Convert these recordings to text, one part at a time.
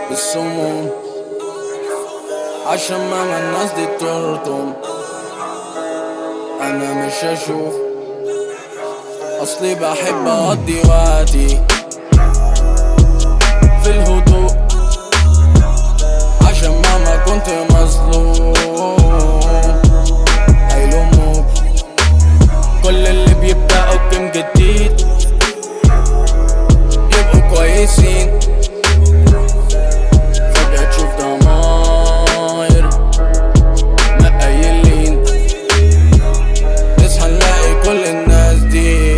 بالسموم عشان ما الناس دي ترطم انا مش هشوف اصلي بحب اقضي وقتي في الهدوء عشان مهما كنت مظلوم هيلوموك كل اللي بيبدأوا بجيم جديد يبقوا كويسين فجأة تشوف ضماير مقايلين نصحى نلاقي كل الناس دي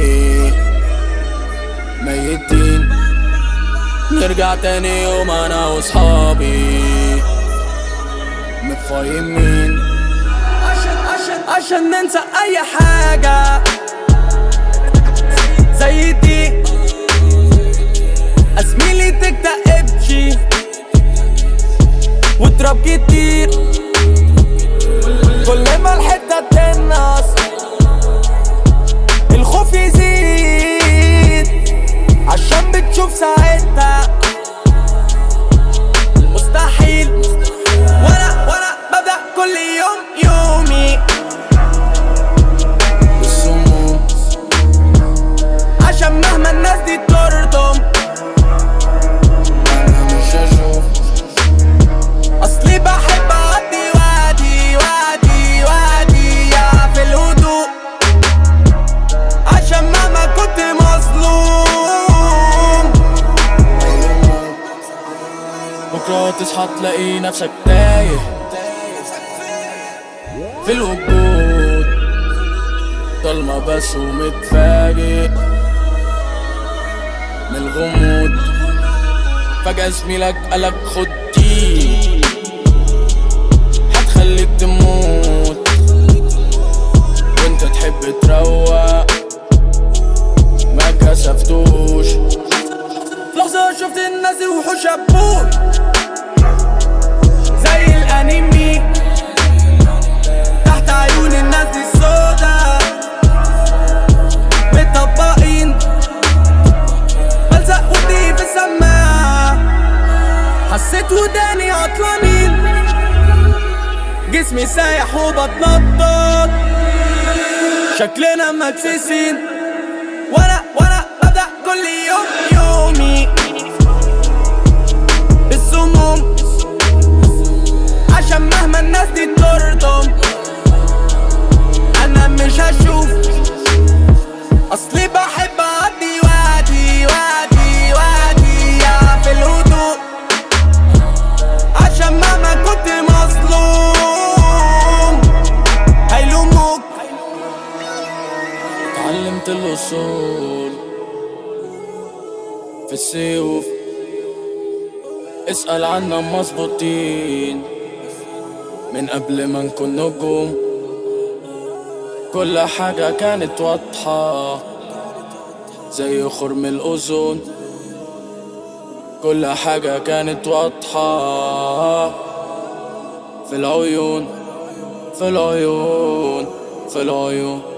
ميتين نرجع تاني يوم انا وصحابي متفايمين عشان عشان عشان ننسى اي حاجة زي دي زميلي تكتئبش وتراب كتير كل ما الحتة تنقص الخوف يزيد عشان بتشوف ساعتها المستحيل وانا وانا ببدأ كل يوم يومي بالسموم عشان مهما الناس دي ترطم انا مش هشوف اصلي بحب اقضي وقتي وقتي وقتي يا في الهدوء عشان مهما كنت مظلوم بكرة تصحى تلاقي نفسك تايه في الوجود ضلمة بس ومتفاجئ من الغموض فجأة زميلك قالك خد دي هتخليك تموت وانت تحب تروق ما كسفتوش في لحظة شفت الناس دي وحوش أبوي زي الأنمي تحت عيون الناس دي السودا مطبقين بلزق ودي في السماعة حسيت وداني عطلانين جسمي سايح وبتنطط شكلنا مكسسين وانا وانا ببدأ كل يوم يومي بالسموم عشان مهما الناس دي ترطم انا مش هشوف اصلي بحب اقضي وقتي وقتي وقتي يا في الهدوء عشان مهما كنت مظلوم هيلوموك اتعلمت الاصول في السيوف اسأل عنا مظبوطين من قبل ما نكون نجوم كل حاجة كانت واضحة زي خرم الأوزون كل حاجة كانت واضحة في العيون في العيون في العيون